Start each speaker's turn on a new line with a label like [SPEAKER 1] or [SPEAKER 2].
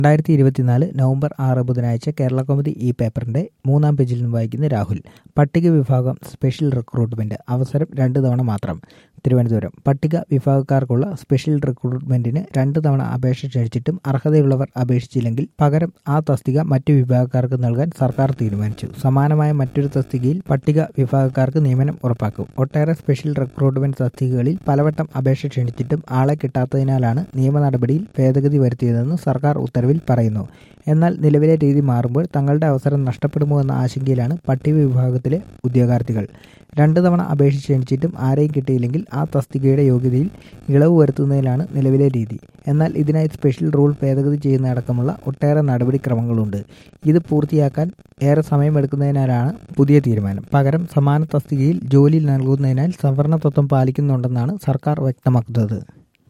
[SPEAKER 1] രണ്ടായിരത്തി ഇരുപത്തിനാല് നവംബർ ആറ് ബുധനാഴ്ച കേരള കൗമുദി ഈ പേപ്പറിന്റെ മൂന്നാം പേജിൽ നിന്ന് വായിക്കുന്ന രാഹുൽ പട്ടിക വിഭാഗം സ്പെഷ്യൽ റിക്രൂട്ട്മെന്റ് അവസരം രണ്ട് തവണ മാത്രം തിരുവനന്തപുരം പട്ടിക വിഭാഗക്കാർക്കുള്ള സ്പെഷ്യൽ റിക്രൂട്ട്മെന്റിന് രണ്ട് തവണ അപേക്ഷ ക്ഷണിച്ചിട്ടും അർഹതയുള്ളവർ അപേക്ഷിച്ചില്ലെങ്കിൽ പകരം ആ തസ്തിക മറ്റു വിഭാഗക്കാർക്ക് നൽകാൻ സർക്കാർ തീരുമാനിച്ചു സമാനമായ മറ്റൊരു തസ്തികയിൽ പട്ടിക വിഭാഗക്കാർക്ക് നിയമനം ഉറപ്പാക്കും ഒട്ടേറെ സ്പെഷ്യൽ റിക്രൂട്ട്മെന്റ് തസ്തികകളിൽ പലവട്ടം അപേക്ഷ ക്ഷണിച്ചിട്ടും ആളെ കിട്ടാത്തതിനാലാണ് നിയമ നടപടിയിൽ ഭേദഗതി വരുത്തിയതെന്ന് സർക്കാർ ഉത്തരവിൽ പറയുന്നു എന്നാൽ നിലവിലെ രീതി മാറുമ്പോൾ തങ്ങളുടെ അവസരം നഷ്ടപ്പെടുമോ എന്ന ആശങ്കയിലാണ് പട്ടിക വിഭാഗത്തിലെ ഉദ്യോഗാർത്ഥികൾ രണ്ട് തവണ അപേക്ഷ ക്ഷണിച്ചിട്ടും ആരെയും കിട്ടിയില്ലെങ്കിൽ ആ തസ്തികയുടെ യോഗ്യതയിൽ ഇളവ് വരുത്തുന്നതിലാണ് നിലവിലെ രീതി എന്നാൽ ഇതിനായി സ്പെഷ്യൽ റൂൾ ഭേദഗതി ചെയ്യുന്നതടക്കമുള്ള ഒട്ടേറെ നടപടിക്രമങ്ങളുണ്ട് ഇത് പൂർത്തിയാക്കാൻ ഏറെ സമയമെടുക്കുന്നതിനാലാണ് പുതിയ തീരുമാനം പകരം സമാന തസ്തികയിൽ ജോലി നൽകുന്നതിനാൽ സംവരണ തത്വം പാലിക്കുന്നുണ്ടെന്നാണ് സർക്കാർ വ്യക്തമാക്കുന്നത്